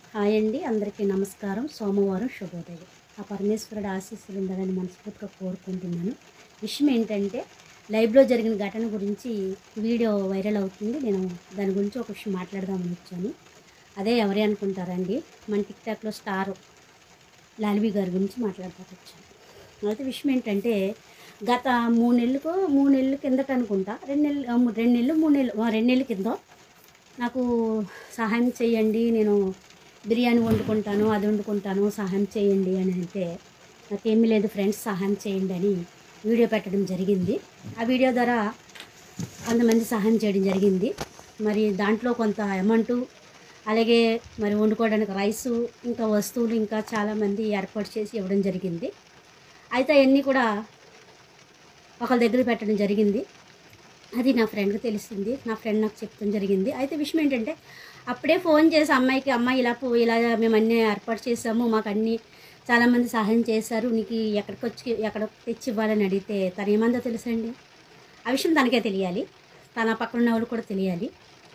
hi అండి అందరికీ నమస్కారం సోమవారం శుభోదయం ఆ పరమేశ్వరుడు ఆశీస్సులు ఉండాలని మనస్ఫూర్తిగా కోరుకుంటున్నాను విషయం ఏంటంటే లైవ్లో జరిగిన ఘటన గురించి వీడియో వైరల్ అవుతుంది నేను దాని గురించి ఒక విషయం మాట్లాడదామని వచ్చాను అదే ఎవరే అనుకుంటారండి మన టిక్టాక్లో స్టార్ లాల్వి గారి గురించి మాట్లాడతాకు వచ్చాను అయితే విషయం ఏంటంటే గత మూడు నెలలకు మూడు నెలల కిందట అనుకుంటా రెండు నెలలు ఆ, మూ- రెండు నెలలు మూడు నెలలు ఆ, రెండు నెలల కింద నాకు సహాయం చేయండి నేను బిర్యానీ వండుకుంటాను అది వండుకుంటాను సహాయం చేయండి అని అంటే నాకేమీ లేదు ఫ్రెండ్స్ సహాయం చేయండి అని వీడియో పెట్టడం జరిగింది ఆ వీడియో ద్వారా కొంతమంది సహాయం చేయడం జరిగింది మరి దాంట్లో కొంత అమౌంట్ అలాగే మరి వండుకోవడానికి రైసు ఇంకా వస్తువులు ఇంకా చాలామంది ఏర్పాటు చేసి ఇవ్వడం జరిగింది అయితే అవన్నీ కూడా ఒకళ్ళ దగ్గర పెట్టడం జరిగింది అది నా ఫ్రెండ్కి తెలిసింది నా ఫ్రెండ్ నాకు చెప్తాం జరిగింది అయితే విషయం ఏంటంటే అప్పుడే ఫోన్ చేసి అమ్మాయికి అమ్మాయి ఇలా పో ఇలా మేము అన్నీ ఏర్పాటు చేసాము మాకు అన్నీ చాలామంది సహాయం చేశారు నీకు ఎక్కడికి వచ్చి ఎక్కడ తెచ్చి ఇవ్వాలని అడిగితే తను ఏమందో తెలుసండి ఆ విషయం తనకే తెలియాలి తన పక్కన ఉన్న వాళ్ళు కూడా తెలియాలి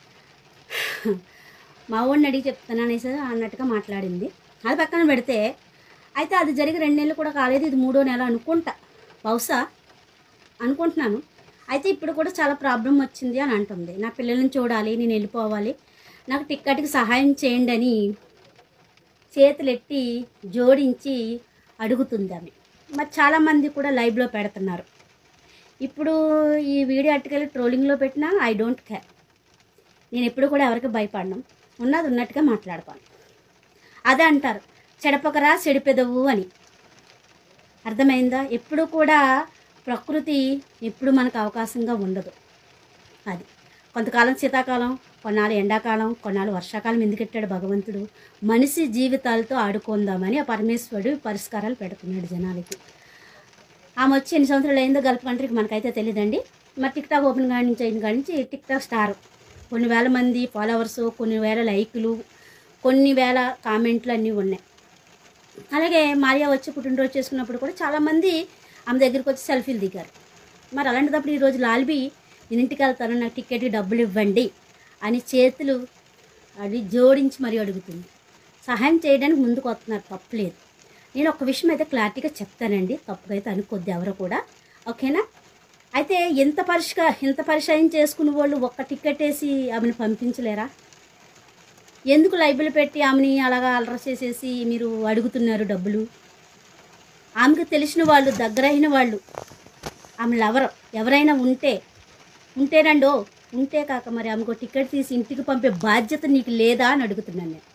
మా వాడిని అడిగి చెప్తాను అనేసి అన్నట్టుగా మాట్లాడింది అది పక్కన పెడితే అయితే అది జరిగి రెండు నెలలు కూడా కాలేదు ఇది మూడో నెల అనుకుంటా బహుశా అనుకుంటున్నాను అయితే ఇప్పుడు కూడా చాలా ప్రాబ్లం వచ్చింది అని అంటుంది నా పిల్లల్ని చూడాలి నేను వెళ్ళిపోవాలి నాకు టిక్కెట్కి సహాయం చేయండి అని చేతులెట్టి జోడించి అడుగుతుంది ఆమె మరి చాలామంది కూడా లైవ్లో పెడుతున్నారు ఇప్పుడు ఈ వీడియో అట్టుకెళ్ళి ట్రోలింగ్లో పెట్టినా ఐ డోంట్ కేర్ నేను ఎప్పుడు కూడా ఎవరికి భయపడను ఉన్నది ఉన్నట్టుగా మాట్లాడతాను అదే అంటారు చెడపకరా చెడిపెదవు అని అర్థమైందా ఎప్పుడు కూడా ప్రకృతి ఎప్పుడు మనకు అవకాశంగా ఉండదు అది కొంతకాలం శీతాకాలం కొన్నాళ్ళు ఎండాకాలం కొన్నాళ్ళు వర్షాకాలం ఎందుకెట్టాడు భగవంతుడు మనిషి జీవితాలతో ఆడుకుందామని ఆ పరమేశ్వరుడు పరిష్కారాలు పెడుతున్నాడు జనాలకి ఆమె వచ్చి ఎన్ని సంవత్సరాలు అయిందో గల్ఫ్ కంట్రీకి మనకైతే తెలియదండి మరి టిక్ టాక్ ఓపెన్ కాడి నుంచి అయిన కాడి నుంచి టిక్ టాక్ స్టార్ కొన్ని వేల మంది ఫాలోవర్స్ కొన్ని వేల లైకులు కొన్ని వేల కామెంట్లు అన్నీ ఉన్నాయి అలాగే మారియా వచ్చి పుట్టినరోజు చేసుకున్నప్పుడు కూడా చాలామంది ఆమె దగ్గరికి వచ్చి సెల్ఫీలు దిగారు మరి అలాంటిదప్పుడు ఈరోజు లాల్బీ నేను ఇంటికి వెళ్తాను నాకు టికెట్కి డబ్బులు ఇవ్వండి అని చేతులు అది జోడించి మరీ అడుగుతుంది సహాయం చేయడానికి ముందుకు వస్తున్నారు తప్పులేదు నేను ఒక విషయం అయితే క్లారిటీగా చెప్తానండి తప్పుగా అయితే అనుకోద్ది ఎవరు కూడా ఓకేనా అయితే ఎంత పరిష్క ఎంత పరిచయం చేసుకునే వాళ్ళు ఒక్క టికెట్ వేసి ఆమెను పంపించలేరా ఎందుకు లైబులు పెట్టి ఆమెని అలాగా అలర చేసేసి మీరు అడుగుతున్నారు డబ్బులు ఆమెకు తెలిసిన వాళ్ళు దగ్గరైన వాళ్ళు ఆమె లవర్ ఎవరైనా ఉంటే ఉంటేనండో ఉంటే కాక మరి ఆమెకు టికెట్ తీసి ఇంటికి పంపే బాధ్యత నీకు లేదా అని అడుగుతున్నాను నేను